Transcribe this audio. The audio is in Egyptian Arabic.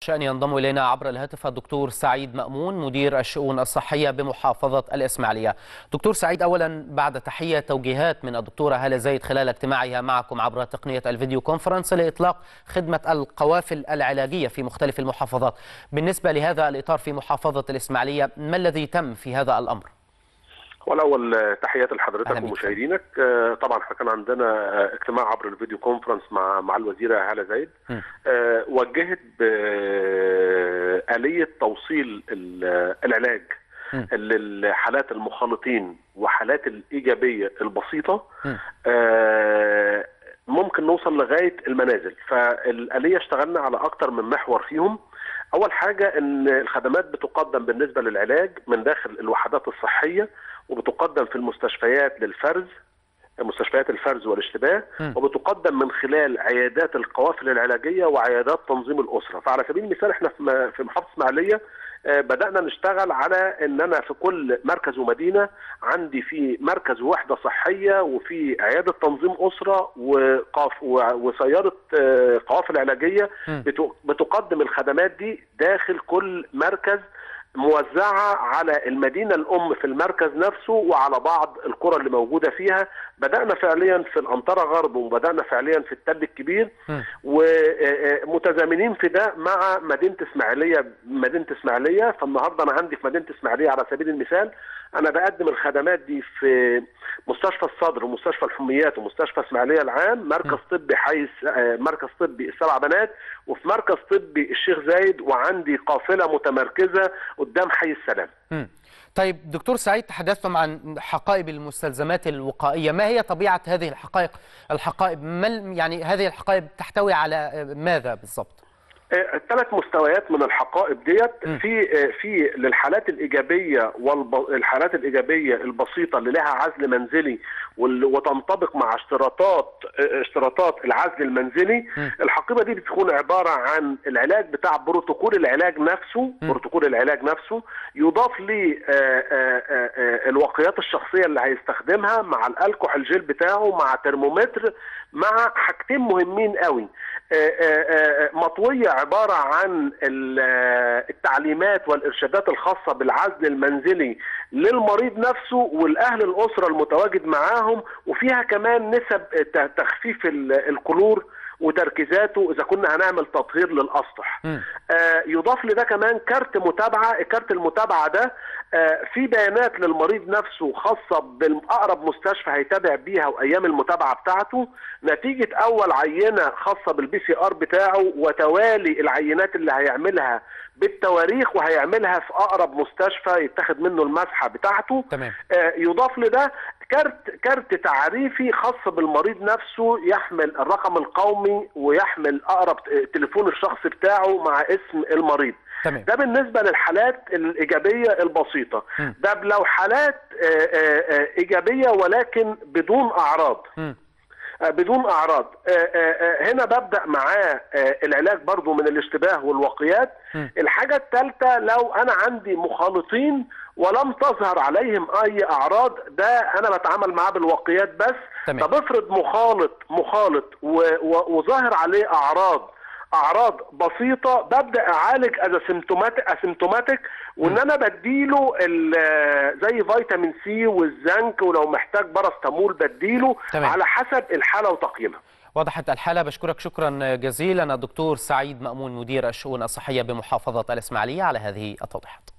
شأن ينضم إلينا عبر الهاتف الدكتور سعيد مأمون مدير الشؤون الصحية بمحافظة الإسماعيلية دكتور سعيد أولا بعد تحية توجيهات من الدكتورة هالة زايد خلال اجتماعها معكم عبر تقنية الفيديو كونفرنس لإطلاق خدمة القوافل العلاجية في مختلف المحافظات بالنسبة لهذا الإطار في محافظة الإسماعيلية ما الذي تم في هذا الأمر؟ والاول تحياتي لحضرتك ومشاهدينك طبعا احنا كان عندنا اجتماع عبر الفيديو كونفرنس مع مع الوزيره هاله زايد أه وجهت بآلية توصيل العلاج للحالات المخالطين وحالات الإيجابية البسيطة أه ممكن نوصل لغاية المنازل فالآلية اشتغلنا على أكتر من محور فيهم اول حاجه ان الخدمات بتقدم بالنسبه للعلاج من داخل الوحدات الصحيه وبتقدم في المستشفيات للفرز مستشفيات الفرز والاشتباه م. وبتقدم من خلال عيادات القوافل العلاجيه وعيادات تنظيم الاسره فعلى سبيل المثال احنا في محافظه اسماعيليه بدانا نشتغل على ان انا في كل مركز ومدينه عندي في مركز وحده صحيه وفي عياده تنظيم اسره وقاف وسياره قوافل علاجيه بتقدم الخدمات دي داخل كل مركز موزعة على المدينة الأم في المركز نفسه وعلى بعض القرى اللي موجودة فيها بدأنا فعليا في الأنطرة غرب وبدأنا فعليا في التل الكبير ومتزامنين في ده مع مدينة إسماعيلية مدينة إسماعيلية فالنهاردة أنا عندي في مدينة إسماعيلية على سبيل المثال أنا بقدم الخدمات دي في مستشفى الصدر ومستشفى الحميات ومستشفى اسماعيليه العام مركز طبي حي مركز طبي السبع بنات وفي مركز طبي الشيخ زايد وعندي قافله متمركزه قدام حي السلام م. طيب دكتور سعيد تحدثتم عن حقائب المستلزمات الوقائيه ما هي طبيعه هذه الحقائق الحقائب ما يعني هذه الحقائب تحتوي على ماذا بالضبط ثلاث مستويات من الحقائب ديت في في للحالات الايجابيه والحالات الايجابيه البسيطه اللي لها عزل منزلي وتنطبق مع اشتراطات اشتراطات العزل المنزلي م. الحقيبه دي بتكون عباره عن العلاج بتاع بروتوكول العلاج نفسه م. بروتوكول العلاج نفسه يضاف لي الوقيات الشخصيه اللي هيستخدمها مع الالكحول جيل بتاعه مع ترمومتر مع حاجتين مهمين قوي مطوية عبارة عن التعليمات والإرشادات الخاصة بالعزل المنزلي للمريض نفسه والأهل الأسرة المتواجد معاهم وفيها كمان نسب تخفيف الكلور وتركيزاته اذا كنا هنعمل تطهير للاسطح آه يضاف لده كمان كارت متابعه كارت المتابعه ده آه في بيانات للمريض نفسه خاصه باقرب مستشفى هيتابع بيها وايام المتابعه بتاعته نتيجه اول عينه خاصه بالبي سي ار بتاعه وتوالي العينات اللي هيعملها بالتواريخ وهيعملها في اقرب مستشفى يتاخد منه المسحه بتاعته تمام. آه يضاف لده كارت كارت تعريفي خاص بالمريض نفسه يحمل الرقم القومي ويحمل اقرب تليفون الشخص بتاعه مع اسم المريض تمام. ده بالنسبه للحالات الايجابيه البسيطه م. ده لو حالات آآ آآ ايجابيه ولكن بدون اعراض م. بدون اعراض هنا ببدا معاه العلاج برضو من الاشتباه والوقيات م. الحاجه الثالثه لو انا عندي مخالطين ولم تظهر عليهم اي اعراض ده انا بتعامل معاه بالوقيات بس تمام. طب افرض مخالط مخالط وظاهر عليه اعراض اعراض بسيطه ببدا اعالج از اسيمتوماتيك اسيمتوماتيك وان انا بديله زي فيتامين سي والزنك ولو محتاج باراستامول بديله تمام. على حسب الحاله وتقييمها وضحت الحالة بشكرك شكرا جزيلا الدكتور سعيد مأمون مدير الشؤون الصحية بمحافظة الإسماعيلية على هذه التوضيحات